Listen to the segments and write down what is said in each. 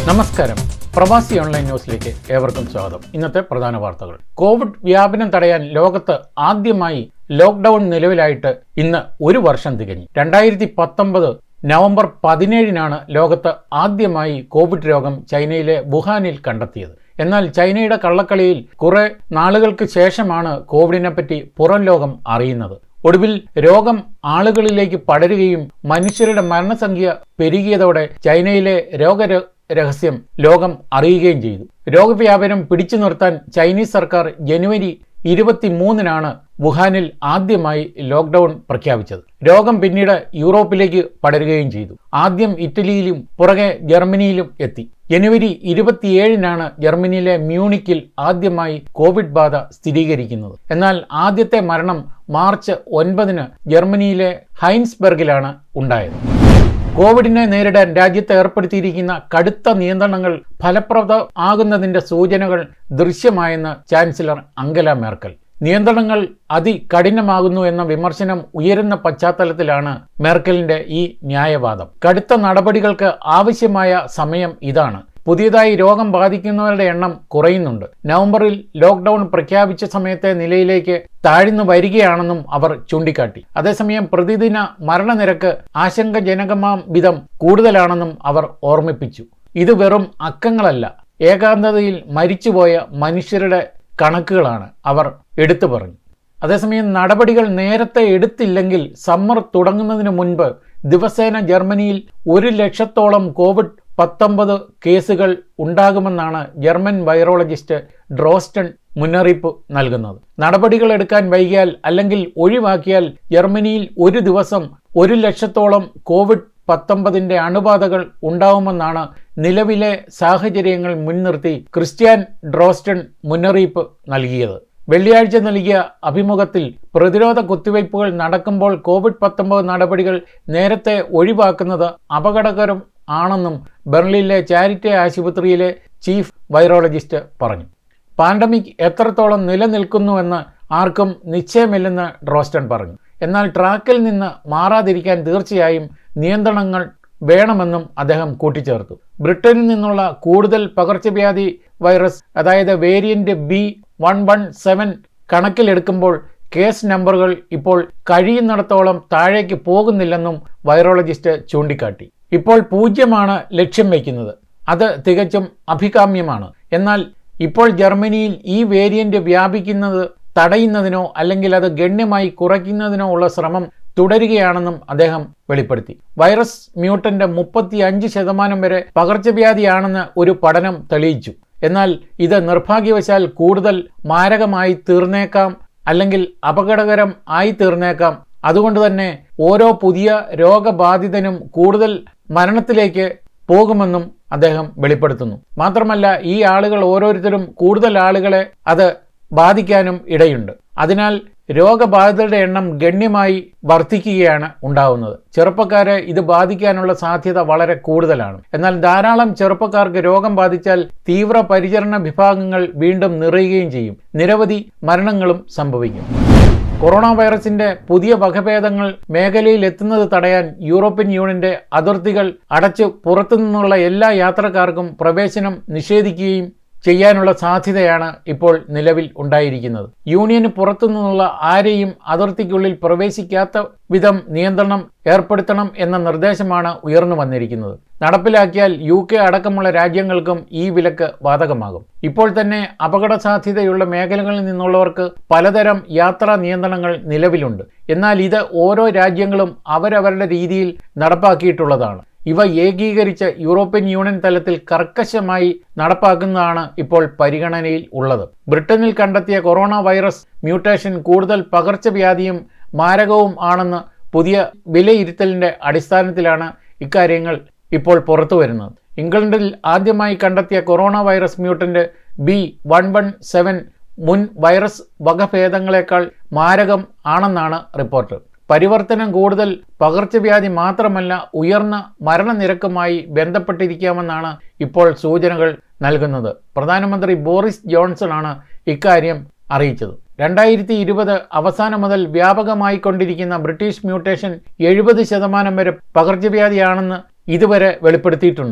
നമസ്കാരം പ്രവാസി ഓൺലൈൻ ന്യൂസിലേക്ക് ഏവർക്കും സ്വാഗതം ഇന്നത്തെ പ്രധാന വാർത്തകൾ കോവിഡ് വ്യാപനം തടയാൻ ലോകത്ത് ആദ്യമായി ലോക്ക്ഡൌൺ നിലവിലായിട്ട് ഇന്ന് ഒരു വർഷം തികഞ്ഞു രണ്ടായിരത്തി പത്തൊമ്പത് നവംബർ പതിനേഴിനാണ് ലോകത്ത് ആദ്യമായി കോവിഡ് രോഗം ചൈനയിലെ വുഹാനിൽ കണ്ടെത്തിയത് എന്നാൽ ചൈനയുടെ കള്ളക്കളിയിൽ കുറെ നാളുകൾക്ക് ശേഷമാണ് കോവിഡിനെ പറ്റി പുറം ലോകം അറിയുന്നത് ഒടുവിൽ രോഗം ആളുകളിലേക്ക് പടരുകയും മനുഷ്യരുടെ മരണസംഖ്യ പെരുകിയതോടെ ചൈനയിലെ രോഗ രഹസ്യം ലോകം അറിയുകയും ചെയ്തു രോഗവ്യാപനം പിടിച്ചു നിർത്താൻ ചൈനീസ് സർക്കാർ ജനുവരി ഇരുപത്തിമൂന്നിനാണ് വുഹാനിൽ ആദ്യമായി ലോക്ക്ഡൌൺ പ്രഖ്യാപിച്ചത് രോഗം പിന്നീട് യൂറോപ്പിലേക്ക് പടരുകയും ചെയ്തു ആദ്യം ഇറ്റലിയിലും പുറകെ ജർമ്മനിയിലും എത്തി ജനുവരി ഇരുപത്തിയേഴിനാണ് ജർമ്മനിയിലെ മ്യൂണിക്കിൽ ആദ്യമായി കോവിഡ് ബാധ സ്ഥിരീകരിക്കുന്നത് എന്നാൽ ആദ്യത്തെ മരണം മാർച്ച് ഒൻപതിന് ജർമ്മനിയിലെ ഹൈൻസ്ബർഗിലാണ് ഉണ്ടായത് കോവിഡിനെ നേരിടാൻ രാജ്യത്ത് ഏർപ്പെടുത്തിയിരിക്കുന്ന കടുത്ത നിയന്ത്രണങ്ങൾ ഫലപ്രദ ആകുന്നതിന്റെ സൂചനകൾ ദൃശ്യമായെന്ന് ചാൻസലർ അങ്കല മേർക്കൽ നിയന്ത്രണങ്ങൾ അതികഠിനമാകുന്നു എന്ന വിമർശനം ഉയരുന്ന പശ്ചാത്തലത്തിലാണ് മേർക്കലിന്റെ ഈ ന്യായവാദം കടുത്ത നടപടികൾക്ക് ആവശ്യമായ സമയം ഇതാണ് പുതിയതായി രോഗം ബാധിക്കുന്നവരുടെ എണ്ണം കുറയുന്നുണ്ട് നവംബറിൽ ലോക്ക്ഡൌൺ പ്രഖ്യാപിച്ച സമയത്തെ നിലയിലേക്ക് താഴ്ന്നു വരികയാണെന്നും അവർ ചൂണ്ടിക്കാട്ടി അതേസമയം പ്രതിദിന മരണനിരക്ക് ആശങ്കജനകമാം വിധം കൂടുതലാണെന്നും അവർ ഓർമ്മിപ്പിച്ചു ഇത് വെറും അക്കങ്ങളല്ല ഏകാന്തതയിൽ മരിച്ചുപോയ മനുഷ്യരുടെ കണക്കുകളാണ് അവർ എടുത്തു പറഞ്ഞു അതേസമയം നടപടികൾ നേരത്തെ എടുത്തില്ലെങ്കിൽ സമ്മർ തുടങ്ങുന്നതിന് മുൻപ് ദിവസേന ജർമ്മനിയിൽ ഒരു ലക്ഷത്തോളം കോവിഡ് പത്തൊമ്പത് കേസുകൾ ഉണ്ടാകുമെന്നാണ് ജർമ്മൻ വൈറോളജിസ്റ്റ് ഡ്രോസ്റ്റൺ മുന്നറിയിപ്പ് നൽകുന്നത് നടപടികൾ എടുക്കാൻ വൈകിയാൽ അല്ലെങ്കിൽ ഒഴിവാക്കിയാൽ ജർമ്മനിയിൽ ഒരു ദിവസം ഒരു ലക്ഷത്തോളം കോവിഡ് പത്തൊമ്പതിൻ്റെ അണുബാധകൾ ഉണ്ടാവുമെന്നാണ് നിലവിലെ സാഹചര്യങ്ങൾ മുൻനിർത്തി ക്രിസ്ത്യാൻ ഡ്രോസ്റ്റൺ മുന്നറിയിപ്പ് നൽകിയത് വെള്ളിയാഴ്ച നൽകിയ അഭിമുഖത്തിൽ പ്രതിരോധ കുത്തിവയ്പ്പുകൾ നടക്കുമ്പോൾ കോവിഡ് പത്തൊമ്പത് നടപടികൾ നേരത്തെ ഒഴിവാക്കുന്നത് അപകടകരം ആണെന്നും ബെർലിനിലെ ചാരിറ്റി ആശുപത്രിയിലെ ചീഫ് വൈറോളജിസ്റ്റ് പറഞ്ഞു പാൻഡമിക് എത്രത്തോളം നിലനിൽക്കുന്നുവെന്ന് ആർക്കും നിശ്ചയമില്ലെന്ന് ഡ്രോസ്റ്റൺ പറഞ്ഞു എന്നാൽ ട്രാക്കിൽ നിന്ന് മാറാതിരിക്കാൻ തീർച്ചയായും നിയന്ത്രണങ്ങൾ വേണമെന്നും അദ്ദേഹം കൂട്ടിച്ചേർത്തു ബ്രിട്ടനിൽ നിന്നുള്ള കൂടുതൽ പകർച്ചവ്യാധി വൈറസ് അതായത് variant B one one seven കണക്കിലെടുക്കുമ്പോൾ കേസ് നമ്പറുകൾ ഇപ്പോൾ കഴിയുന്നിടത്തോളം താഴേക്ക് പോകുന്നില്ലെന്നും വൈറോളജിസ്റ്റ് ചൂണ്ടിക്കാട്ടി ഇപ്പോൾ പൂജ്യമാണ് ലക്ഷ്യം വയ്ക്കുന്നത് അത് തികച്ചും അഭികാമ്യമാണ് എന്നാൽ ഇപ്പോൾ ജർമ്മനിയിൽ ഈ വേരിയന്റ് വ്യാപിക്കുന്നത് തടയുന്നതിനോ അല്ലെങ്കിൽ അത് ഗണ്യമായി കുറയ്ക്കുന്നതിനോ ഉള്ള ശ്രമം തുടരുകയാണെന്നും അദ്ദേഹം വെളിപ്പെടുത്തി വൈറസ് മ്യൂട്ടന്റ് മുപ്പത്തി അഞ്ച് ശതമാനം വരെ പകർച്ചവ്യാധിയാണെന്ന് ഒരു പഠനം തെളിയിച്ചു എന്നാൽ ഇത് നിർഭാഗ്യവശാൽ കൂടുതൽ മാരകമായി തീർന്നേക്കാം അല്ലെങ്കിൽ അപകടകരം ആയി തീർന്നേക്കാം അതുകൊണ്ട് തന്നെ ഓരോ പുതിയ രോഗബാധിതനും കൂടുതൽ മരണത്തിലേക്ക് പോകുമെന്നും അദ്ദേഹം വെളിപ്പെടുത്തുന്നു മാത്രമല്ല ഈ ആളുകൾ ഓരോരുത്തരും കൂടുതൽ ആളുകളെ അത് ബാധിക്കാനും ഇടയുണ്ട് അതിനാൽ രോഗബാധിതരുടെ എണ്ണം ഗണ്യമായി വർദ്ധിക്കുകയാണ് ഉണ്ടാവുന്നത് ചെറുപ്പക്കാരെ ഇത് ബാധിക്കാനുള്ള സാധ്യത വളരെ കൂടുതലാണ് എന്നാൽ ധാരാളം ചെറുപ്പക്കാർക്ക് രോഗം ബാധിച്ചാൽ തീവ്ര പരിചരണ വിഭാഗങ്ങൾ വീണ്ടും നിറയുകയും ചെയ്യും നിരവധി മരണങ്ങളും സംഭവിക്കും കൊറോണ വൈറസിന്റെ പുതിയ വകഭേദങ്ങൾ മേഖലയിൽ എത്തുന്നത് തടയാൻ യൂറോപ്യൻ യൂണിയന്റെ അതിർത്തികൾ അടച്ചു പുറത്തുനിന്നുള്ള എല്ലാ യാത്രക്കാർക്കും പ്രവേശനം നിഷേധിക്കുകയും ചെയ്യാനുള്ള സാധ്യതയാണ് ഇപ്പോൾ നിലവിൽ ഉണ്ടായിരിക്കുന്നത് യൂണിയന് പുറത്തുനിന്നുള്ള ആരെയും അതിർത്തിക്കുള്ളിൽ പ്രവേശിക്കാത്ത വിധം നിയന്ത്രണം ഏർപ്പെടുത്തണം എന്ന നിർദ്ദേശമാണ് ഉയർന്നു വന്നിരിക്കുന്നത് നടപ്പിലാക്കിയാൽ യു കെ അടക്കമുള്ള രാജ്യങ്ങൾക്കും ഈ വിലക്ക് ബാധകമാകും ഇപ്പോൾ തന്നെ അപകട സാധ്യതയുള്ള മേഖലകളിൽ നിന്നുള്ളവർക്ക് പലതരം യാത്രാ നിയന്ത്രണങ്ങൾ നിലവിലുണ്ട് എന്നാൽ ഇത് ഓരോ രാജ്യങ്ങളും അവരവരുടെ രീതിയിൽ നടപ്പാക്കിയിട്ടുള്ളതാണ് ഇവ ഏകീകരിച്ച് യൂറോപ്യൻ യൂണിയൻ തലത്തിൽ കർക്കശമായി നടപ്പാക്കുന്നതാണ് ഇപ്പോൾ പരിഗണനയിൽ ഉള്ളത് ബ്രിട്ടനിൽ കണ്ടെത്തിയ കൊറോണ വൈറസ് മ്യൂട്ടേഷൻ കൂടുതൽ പകർച്ചവ്യാധിയും മാരകവും ആണെന്ന് പുതിയ വിലയിരുത്തലിന്റെ അടിസ്ഥാനത്തിലാണ് ഇക്കാര്യങ്ങൾ ഇപ്പോൾ പുറത്തു വരുന്നത് ഇംഗ്ലണ്ടിൽ ആദ്യമായി കണ്ടെത്തിയ corona virus mutant B one one seven മുൻ വൈറസ് വകഭേദങ്ങളെക്കാൾ മാരകം ആണെന്നാണ് റിപ്പോർട്ട് പരിവർത്തനം കൂടുതൽ പകർച്ചവ്യാധി മാത്രമല്ല ഉയർന്ന മരണനിരക്കുമായി ബന്ധപ്പെട്ടിരിക്കാമെന്നാണ് ഇപ്പോൾ സൂചനകൾ നൽകുന്നത് പ്രധാനമന്ത്രി ബോറിസ് ജോൺസൺ ആണ് ഇക്കാര്യം അറിയിച്ചത് രണ്ടായിരത്തി ഇരുപത് അവസാനം മുതൽ വ്യാപകമായി കൊണ്ടിരിക്കുന്ന ബ്രിട്ടീഷ് മ്യൂട്ടേഷൻ എഴുപത് ശതമാനം വരെ പകർച്ചവ്യാധിയാണെന്ന് ഇതുവരെ വെളിപ്പെടുത്തിയിട്ടുണ്ട്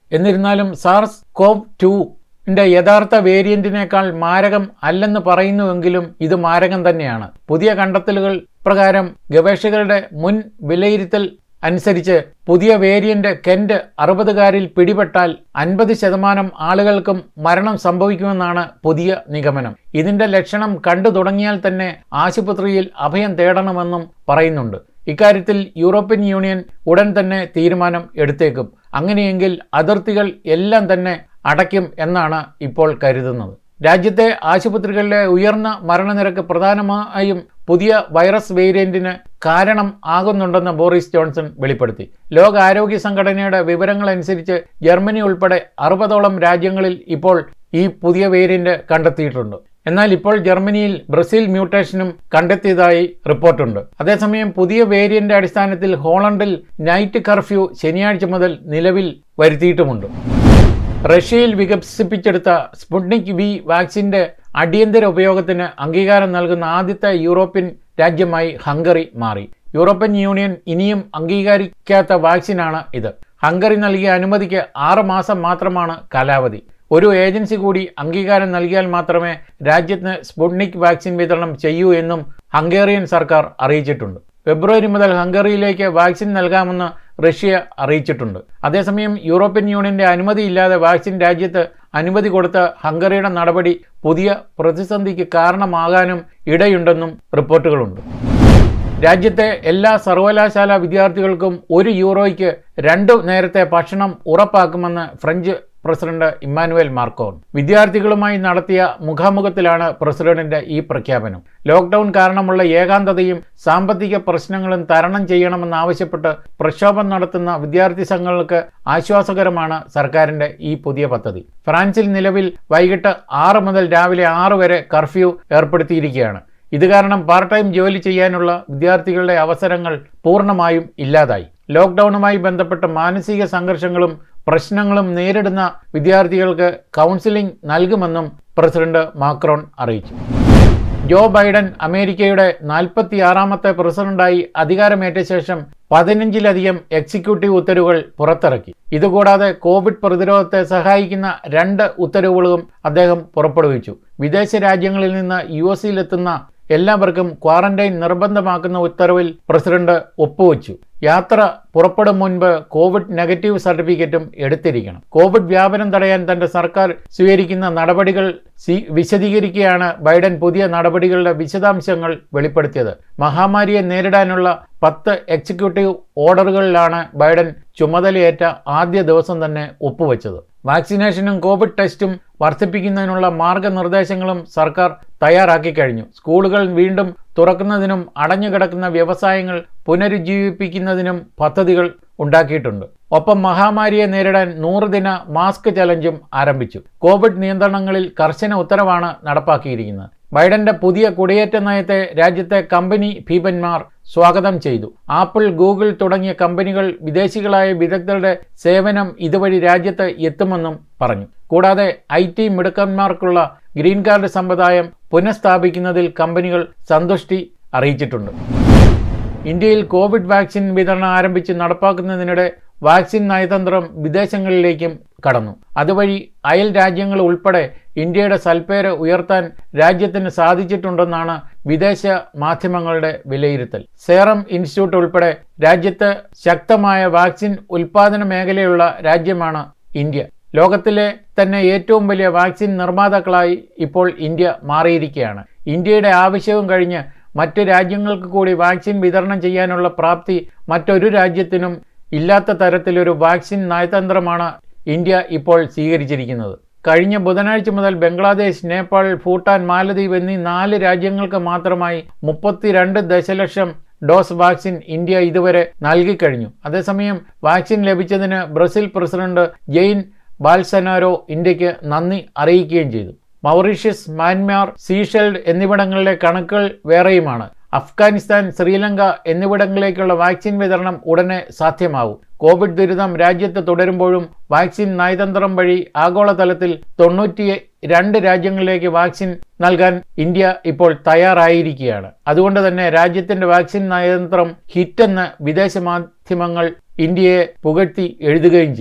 എന്നിരുന്നാലും സാർസ് കോവ് ടു ന്റെ യഥാർത്ഥ വേരിയന്റിനേക്കാൾ മാരകം അല്ലെന്ന് പറയുന്നുവെങ്കിലും ഇത് മാരകം തന്നെയാണ് പുതിയ കണ്ടെത്തലുകൾ പ്രകാരം ഗവേഷകരുടെ മുൻ വിലയിരുത്തൽ അനുസരിച്ച് പുതിയ വേരിയന്റ് കെന്റ് അറുപതുകാരിൽ പിടിപെട്ടാൽ അൻപത് ശതമാനം ആളുകൾക്കും മരണം സംഭവിക്കുമെന്നാണ് പുതിയ നിഗമനം ഇതിന്റെ ലക്ഷണം കണ്ടു തുടങ്ങിയാൽ തന്നെ ആശുപത്രിയിൽ അഭയം തേടണമെന്നും പറയുന്നുണ്ട് ഇക്കാര്യത്തിൽ യൂറോപ്യൻ യൂണിയൻ ഉടൻ തന്നെ തീരുമാനം എടുത്തേക്കും അങ്ങനെയെങ്കിൽ അതിർത്തികൾ എല്ലാം തന്നെ അടയ്ക്കും എന്നാണ് ഇപ്പോൾ കരുതുന്നത് രാജ്യത്തെ ആശുപത്രികളിലെ ഉയർന്ന മരണനിരക്ക് പ്രധാനമായും പുതിയ വൈറസ് വേരിയന്റിന് കാരണം ആകുന്നുണ്ടെന്ന് ബോറിസ് ജോൺസൺ വെളിപ്പെടുത്തി ലോകാരോഗ്യ സംഘടനയുടെ വിവരങ്ങളനുസരിച്ച് ജർമ്മനി ഉൾപ്പെടെ അറുപതോളം രാജ്യങ്ങളിൽ ഇപ്പോൾ ഈ പുതിയ വേരിയന്റ് കണ്ടെത്തിയിട്ടുണ്ട് എന്നാൽ ഇപ്പോൾ ജർമ്മനിയിൽ ബ്രസീൽ മ്യൂട്ടേഷനും കണ്ടെത്തിയതായി റിപ്പോർട്ടുണ്ട് അതേസമയം പുതിയ വേരിയന്റ് അടിസ്ഥാനത്തിൽ ഹോളണ്ടിൽ നൈറ്റ് കർഫ്യൂ ശനിയാഴ്ച മുതൽ നിലവിൽ വരുത്തിയിട്ടുമുണ്ട് റഷ്യയിൽ വികസിപ്പിച്ചെടുത്ത സ്പുട്നിക് വി വാക്സിന്റെ അടിയന്തര ഉപയോഗത്തിന് അംഗീകാരം നൽകുന്ന ആദ്യത്തെ യൂറോപ്യൻ രാജ്യമായി ഹംഗറി മാറി യൂറോപ്യൻ യൂണിയൻ ഇനിയും അംഗീകരിക്കാത്ത വാക്സിനാണ് ഇത് ഹംഗറി നൽകിയ അനുമതിക്ക് ആറ് മാസം മാത്രമാണ് കാലാവധി ഒരു ഏജൻസി കൂടി അംഗീകാരം നൽകിയാൽ മാത്രമേ രാജ്യത്തിന് സ്പുട്നിക് വാക്സിൻ വിതരണം ചെയ്യൂ എന്നും ഹംഗേറിയൻ സർക്കാർ അറിയിച്ചിട്ടുണ്ട് ഫെബ്രുവരി മുതൽ ഹംഗറിയിലേക്ക് വാക്സിൻ നൽകാമെന്ന് റഷ്യ അറിയിച്ചിട്ടുണ്ട് അതേസമയം യൂറോപ്യൻ യൂണിയന്റെ അനുമതിയില്ലാതെ വാക്സിൻ രാജ്യത്ത് അനുമതി കൊടുത്ത ഹംഗറിയുടെ നടപടി പുതിയ പ്രതിസന്ധിക്ക് കാരണമാകാനും ഇടയുണ്ടെന്നും റിപ്പോർട്ടുകളുണ്ട് രാജ്യത്തെ എല്ലാ സർവകലാശാല വിദ്യാർത്ഥികൾക്കും ഒരു യൂറോയ്ക്ക് രണ്ടു നേരത്തെ ഭക്ഷണം ഉറപ്പാക്കുമെന്ന് ഫ്രഞ്ച് പ്രസിഡന്റ് ഇമ്മാനുവൽ മാർക്കോൺ വിദ്യാർത്ഥികളുമായി നടത്തിയ മുഖാമുഖത്തിലാണ് പ്രസിഡന്റിന്റെ ഈ പ്രഖ്യാപനം ലോക്ക്ഡൌൺ കാരണമുള്ള ഏകാന്തതയും സാമ്പത്തിക പ്രശ്നങ്ങളും തരണം ചെയ്യണമെന്നാവശ്യപ്പെട്ട് പ്രക്ഷോഭം നടത്തുന്ന വിദ്യാർത്ഥി സംഘങ്ങൾക്ക് ആശ്വാസകരമാണ് സർക്കാരിന്റെ ഈ പുതിയ പദ്ധതി ഫ്രാൻസിൽ നിലവിൽ വൈകിട്ട് ആറ് മുതൽ രാവിലെ ആറ് വരെ കർഫ്യൂ ഏർപ്പെടുത്തിയിരിക്കുകയാണ് ഇത് കാരണം പാർട്ട് ടൈം ജോലി ചെയ്യാനുള്ള വിദ്യാർത്ഥികളുടെ അവസരങ്ങൾ പൂർണ്ണമായും ഇല്ലാതായി ലോക്ക്ഡൌണുമായി ബന്ധപ്പെട്ട മാനസിക സംഘർഷങ്ങളും പ്രശ്നങ്ങളും നേരിടുന്ന വിദ്യാർത്ഥികൾക്ക് കൗൺസിലിംഗ് നൽകുമെന്നും പ്രസിഡന്റ് മാക്രോൺ അറിയിച്ചു ജോ ബൈഡൻ അമേരിക്കയുടെ നാൽപ്പത്തിയാറാമത്തെ പ്രസിഡന്റായി അധികാരമേറ്റ ശേഷം പതിനഞ്ചിലധികം എക്സിക്യൂട്ടീവ് ഉത്തരവുകൾ പുറത്തിറക്കി ഇതുകൂടാതെ കോവിഡ് പ്രതിരോധത്തെ സഹായിക്കുന്ന രണ്ട് ഉത്തരവുകളും അദ്ദേഹം പുറപ്പെടുവിച്ചു വിദേശ രാജ്യങ്ങളിൽ നിന്ന് യു എസിലെത്തുന്ന എല്ലാവർക്കും ക്വാറന്റൈൻ നിർബന്ധമാക്കുന്ന ഉത്തരവിൽ പ്രസിഡന്റ് ഒപ്പുവച്ചു യാത്ര പുറപ്പെടും മുൻപ് കോവിഡ് നെഗറ്റീവ് സർട്ടിഫിക്കറ്റും എടുത്തിരിക്കണം കോവിഡ് വ്യാപനം തടയാൻ തന്റെ സർക്കാർ സ്വീകരിക്കുന്ന നടപടികൾ വിശദീകരിക്കുകയാണ് ബൈഡൻ പുതിയ നടപടികളുടെ വിശദാംശങ്ങൾ വെളിപ്പെടുത്തിയത് മഹാമാരിയെ നേരിടാനുള്ള പത്ത് എക്സിക്യൂട്ടീവ് ഓർഡറുകളിലാണ് ബൈഡൻ ചുമതലയേറ്റ ആദ്യ ദിവസം തന്നെ ഒപ്പുവെച്ചത് വാക്സിനേഷനും കോവിഡ് ടെസ്റ്റും വർദ്ധിപ്പിക്കുന്നതിനുള്ള മാർഗനിർദ്ദേശങ്ങളും സർക്കാർ തയ്യാറാക്കി കഴിഞ്ഞു സ്കൂളുകൾ വീണ്ടും തുറക്കുന്നതിനും അടഞ്ഞുകിടക്കുന്ന വ്യവസായങ്ങൾ പുനരുജ്ജീവിപ്പിക്കുന്നതിനും പദ്ധതികൾ ഉണ്ടാക്കിയിട്ടുണ്ട് ഒപ്പം മഹാമാരിയെ നേരിടാൻ നൂറ് ദിന മാസ്ക് ചലഞ്ചും ആരംഭിച്ചു കോവിഡ് നിയന്ത്രണങ്ങളിൽ കർശന ഉത്തരവാണ് നടപ്പാക്കിയിരിക്കുന്നത് ബൈഡന്റെ പുതിയ കുടിയേറ്റ നയത്തെ രാജ്യത്തെ കമ്പനി ഭീപന്മാർ സ്വാഗതം ചെയ്തു ആപ്പിൾ ഗൂഗിൾ തുടങ്ങിയ കമ്പനികൾ വിദേശികളായ വിദഗ്ധരുടെ സേവനം ഇതുവഴി രാജ്യത്ത് എത്തുമെന്നും പറഞ്ഞു കൂടാതെ ഐ ടി മിടുക്കന്മാർക്കുള്ള ഗ്രീൻ കാർഡ് സമ്പ്രദായം പുനഃസ്ഥാപിക്കുന്നതിൽ കമ്പനികൾ സന്തുഷ്ടി അറിയിച്ചിട്ടുണ്ട് ഇന്ത്യയിൽ കോവിഡ് വാക്സിൻ വിതരണം ആരംഭിച്ച് നടപ്പാക്കുന്നതിനിടെ വാക്സിൻ നയതന്ത്രം വിദേശങ്ങളിലേക്കും കടന്നു അതുവഴി അയൽ രാജ്യങ്ങൾ ഉൾപ്പെടെ ഇന്ത്യയുടെ സൽപ്പേര് ഉയർത്താൻ രാജ്യത്തിന് സാധിച്ചിട്ടുണ്ടെന്നാണ് വിദേശ മാധ്യമങ്ങളുടെ വിലയിരുത്തൽ സേറം ഇൻസ്റ്റിറ്റ്യൂട്ട് ഉൾപ്പെടെ രാജ്യത്ത് ശക്തമായ വാക്സിൻ ഉൽപാദന മേഖലയുള്ള രാജ്യമാണ് ഇന്ത്യ ലോകത്തിലെ തന്നെ ഏറ്റവും വലിയ വാക്സിൻ നിർമ്മാതാക്കളായി ഇപ്പോൾ ഇന്ത്യ മാറിയിരിക്കുകയാണ് ഇന്ത്യയുടെ ആവശ്യവും കഴിഞ്ഞ് മറ്റ് രാജ്യങ്ങൾക്ക് കൂടി വാക്സിൻ വിതരണം ചെയ്യാനുള്ള പ്രാപ്തി മറ്റൊരു രാജ്യത്തിനും ഇല്ലാത്ത തരത്തിലൊരു വാക്സിൻ നയതന്ത്രമാണ് ഇന്ത്യ ഇപ്പോൾ സ്വീകരിച്ചിരിക്കുന്നത് കഴിഞ്ഞ ബുധനാഴ്ച മുതൽ ബംഗ്ലാദേശ് നേപ്പാൾ ഭൂട്ടാൻ മാലദ്വീപ് എന്നീ നാല് രാജ്യങ്ങൾക്ക് മാത്രമായി മുപ്പത്തിരണ്ട് ദശലക്ഷം ഡോസ് വാക്സിൻ ഇന്ത്യ ഇതുവരെ നൽകിക്കഴിഞ്ഞു അതേസമയം വാക്സിൻ ലഭിച്ചതിന് ബ്രസീൽ പ്രസിഡന്റ് ജെയിൻ ബാൽസനാരോ ഇന്ത്യക്ക് നന്ദി അറിയിക്കുകയും ചെയ്തു മൗറീഷ്യസ് മ്യാൻമാർ സീഷെൽഡ് എന്നിവിടങ്ങളിലെ കണക്കുകൾ വേറെയുമാണ് അഫ്ഗാനിസ്ഥാൻ ശ്രീലങ്ക എന്നിവിടങ്ങളിലേക്കുള്ള വാക്സിൻ വിതരണം ഉടനെ സാധ്യമാവും കോവിഡ് ദുരിതം രാജ്യത്ത് തുടരുമ്പോഴും വാക്സിൻ നയതന്ത്രം വഴി ആഗോളതലത്തിൽ തൊണ്ണൂറ്റി രണ്ട് രാജ്യങ്ങളിലേക്ക് വാക്സിൻ നൽകാൻ ഇന്ത്യ ഇപ്പോൾ തയ്യാറായിരിക്കുകയാണ് അതുകൊണ്ട് തന്നെ രാജ്യത്തിന്റെ വാക്സിൻ നയതന്ത്രം ഹിറ്റെന്ന് വിദേശ മാധ്യമങ്ങൾ ഇന്ത്യയെ പുകഴ്ത്തി എഴുതുകയും ചെയ്തു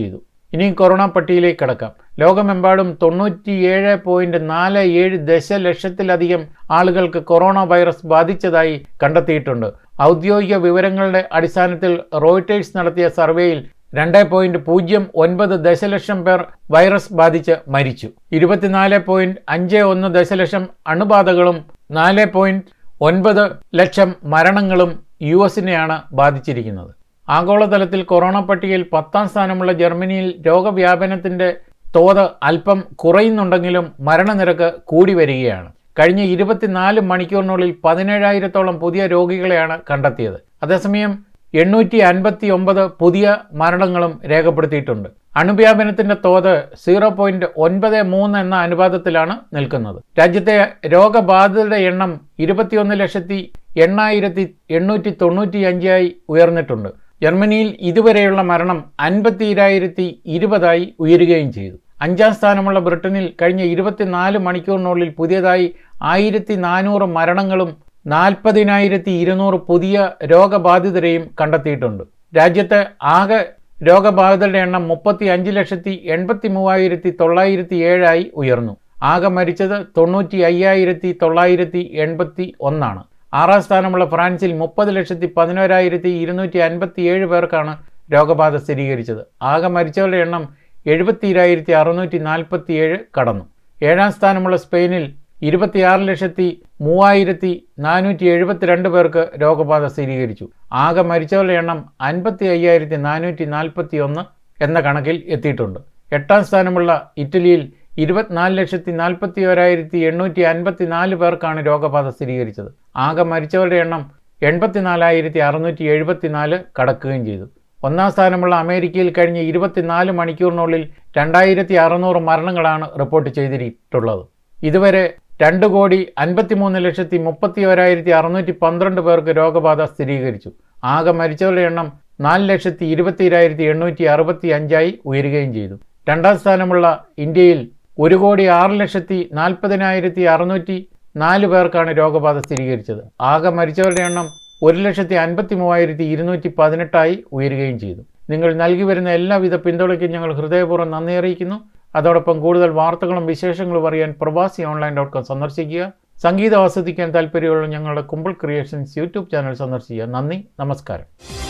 ഇനിയും കൊറോണ പട്ടികയിലേക്ക് കടക്കാം ലോകമെമ്പാടും തൊണ്ണൂറ്റിയേഴ് പോയിന്റ് നാല് ഏഴ് ദശലക്ഷത്തിലധികം ആളുകൾക്ക് കൊറോണ വൈറസ് ബാധിച്ചതായി കണ്ടെത്തിയിട്ടുണ്ട് ഔദ്യോഗിക വിവരങ്ങളുടെ അടിസ്ഥാനത്തിൽ റോയിട്ടേഴ്സ് നടത്തിയ സർവേയിൽ രണ്ട് പോയിന്റ് പൂജ്യം ഒൻപത് ദശലക്ഷം പേർ വൈറസ് ബാധിച്ച് മരിച്ചു ഇരുപത്തിനാല് പോയിന്റ് അഞ്ച് ഒന്ന് ദശലക്ഷം അണുബാധകളും നാല് പോയിന്റ് ഒൻപത് ലക്ഷം മരണങ്ങളും യു എസിനെയാണ് ബാധിച്ചിരിക്കുന്നത് ആഗോളതലത്തിൽ കൊറോണ പട്ടികയിൽ പത്താം സ്ഥാനമുള്ള ജർമ്മനിയിൽ രോഗവ്യാപനത്തിന്റെ തോത് അല്പം കുറയുന്നുണ്ടെങ്കിലും മരണനിരക്ക് കൂടി വരികയാണ് കഴിഞ്ഞ ഇരുപത്തിനാല് മണിക്കൂറിനുള്ളിൽ പതിനേഴായിരത്തോളം പുതിയ രോഗികളെയാണ് കണ്ടെത്തിയത് അതേസമയം എണ്ണൂറ്റി അൻപത്തി ഒമ്പത് പുതിയ മരണങ്ങളും രേഖപ്പെടുത്തിയിട്ടുണ്ട് അണുവ്യാപനത്തിന്റെ തോത് സീറോ പോയിന്റ് ഒൻപത് മൂന്ന് എന്ന അനുപാതത്തിലാണ് നിൽക്കുന്നത് രാജ്യത്തെ രോഗബാധിതരുടെ എണ്ണം ഇരുപത്തിയൊന്ന് ലക്ഷത്തി എണ്ണായിരത്തി എണ്ണൂറ്റി തൊണ്ണൂറ്റി അഞ്ചായി ഉയർന്നിട്ടുണ്ട് ജർമ്മനിയിൽ ഇതുവരെയുള്ള മരണം അൻപത്തിരായിരത്തി ഇരുപതായി ഉയരുകയും ചെയ്തു അഞ്ചാം സ്ഥാനമുള്ള ബ്രിട്ടനിൽ കഴിഞ്ഞ ഇരുപത്തിനാല് മണിക്കൂറിനുള്ളിൽ പുതിയതായി ആയിരത്തി നാനൂറ് മരണങ്ങളും നാൽപ്പതിനായിരത്തി ഇരുന്നൂറ് പുതിയ രോഗബാധിതരെയും കണ്ടെത്തിയിട്ടുണ്ട് രാജ്യത്ത് ആകെ രോഗബാധിതരുടെ എണ്ണം മുപ്പത്തി അഞ്ച് ലക്ഷത്തി എൺപത്തി മൂവായിരത്തി തൊള്ളായിരത്തി ഏഴായി ഉയർന്നു ആകെ മരിച്ചത് തൊണ്ണൂറ്റി അയ്യായിരത്തി തൊള്ളായിരത്തി എൺപത്തി ഒന്നാണ് ആറാം സ്ഥാനമുള്ള ഫ്രാൻസിൽ മുപ്പത് ലക്ഷത്തി പതിനോരായിരത്തി ഇരുന്നൂറ്റി അൻപത്തി ഏഴ് പേർക്കാണ് രോഗബാധ സ്ഥിരീകരിച്ചത് ആകെ മരിച്ചവരുടെ എണ്ണം എഴുപത്തിരായിരത്തി അറുന്നൂറ്റി നാൽപ്പത്തി ഏഴ് കടന്നു ഏഴാം സ്ഥാനമുള്ള സ്പെയിനിൽ ഇരുപത്തിയാറ് ലക്ഷത്തി മൂവായിരത്തി നാനൂറ്റി എഴുപത്തിരണ്ട് പേർക്ക് രോഗബാധ സ്ഥിരീകരിച്ചു ആകെ മരിച്ചവരുടെ എണ്ണം അൻപത്തി അയ്യായിരത്തി നാനൂറ്റി നാൽപ്പത്തി ഒന്ന് എന്ന കണക്കിൽ എത്തിയിട്ടുണ്ട് എട്ടാം സ്ഥാനമുള്ള ഇറ്റലിയിൽ ഇരുപത്തിനാല് ലക്ഷത്തി നാൽപ്പത്തി ഒരായിരത്തി എണ്ണൂറ്റി അൻപത്തി നാല് പേർക്കാണ് രോഗബാധ സ്ഥിരീകരിച്ചത് ആകെ മരിച്ചവരുടെ എണ്ണം എൺപത്തിനാലായിരത്തി അറുന്നൂറ്റി എഴുപത്തിനാല് കടക്കുകയും ചെയ്തു ഒന്നാം സ്ഥാനമുള്ള അമേരിക്കയിൽ കഴിഞ്ഞ ഇരുപത്തിനാല് മണിക്കൂറിനുള്ളിൽ രണ്ടായിരത്തി അറുന്നൂറ് മരണങ്ങളാണ് റിപ്പോർട്ട് ചെയ്തിട്ടുള്ളത് ഇതുവരെ രണ്ട് കോടി അൻപത്തിമൂന്ന് ലക്ഷത്തി മുപ്പത്തി ഒരായിരത്തി അറുന്നൂറ്റി പന്ത്രണ്ട് പേർക്ക് രോഗബാധ സ്ഥിരീകരിച്ചു ആകെ മരിച്ചവരുടെ എണ്ണം നാല് ലക്ഷത്തി ഇരുപത്തിരായിരത്തി എണ്ണൂറ്റി അറുപത്തി അഞ്ചായി ഉയരുകയും ചെയ്തു രണ്ടാം സ്ഥാനമുള്ള ഇന്ത്യയിൽ ഒരു കോടി ആറ് ലക്ഷത്തി നാൽപ്പതിനായിരത്തി അറുന്നൂറ്റി നാല് പേർക്കാണ് രോഗബാധ സ്ഥിരീകരിച്ചത് ആകെ മരിച്ചവരുടെ എണ്ണം ഒരു ലക്ഷത്തി അൻപത്തി മൂവായിരത്തി ഇരുന്നൂറ്റി പതിനെട്ടായി ഉയരുകയും ചെയ്തു നിങ്ങൾ നൽകി വരുന്ന എല്ലാവിധ പിന്തുണയ്ക്കും ഞങ്ങൾ ഹൃദയപൂർവ്വം നന്ദി അറിയിക്കുന്നു അതോടൊപ്പം കൂടുതൽ വാർത്തകളും വിശേഷങ്ങളും അറിയാൻ പ്രവാസി ഓൺലൈൻ ഡോട്ട് കോം സന്ദർശിക്കുക സംഗീതം ആസ്വദിക്കാൻ താല്പര്യമുള്ള ഞങ്ങളുടെ കുമ്പിൾ ക്രിയേഷൻസ് യൂട്യൂബ് ചാനൽ സന്ദർശിക്കുക നന്ദി നമസ്കാരം